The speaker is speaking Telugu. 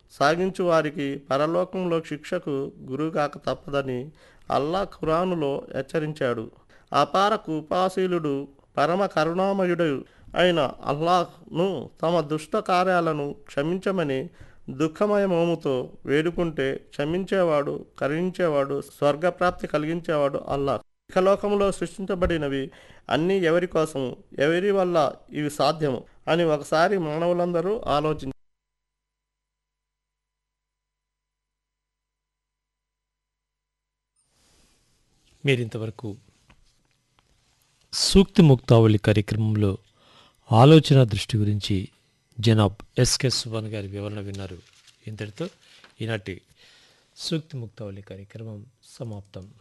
సాగించు వారికి పరలోకంలో శిక్షకు గురుగాక తప్పదని అల్లా ఖురానులో హెచ్చరించాడు అపార కృపాశీలుడు పరమ కరుణామయుడు అయిన అల్లాహ్ను తమ దుష్ట కార్యాలను క్షమించమని దుఃఖమయ మోముతో వేడుకుంటే క్షమించేవాడు కరుణించేవాడు స్వర్గప్రాప్తి కలిగించేవాడు అల్లాహ్ ఇకలోకంలో సృష్టించబడినవి అన్నీ ఎవరి కోసం ఎవరి వల్ల ఇవి సాధ్యము అని ఒకసారి మానవులందరూ ఆలోచించారు మీరింతవరకు సూక్తి ముక్తావళి కార్యక్రమంలో ఆలోచన దృష్టి గురించి జనాబ్ ఎస్కే సుభాన్ గారి వివరణ విన్నారు ఇంతటితో ఈనాటి సూక్తి ముక్తావళి కార్యక్రమం సమాప్తం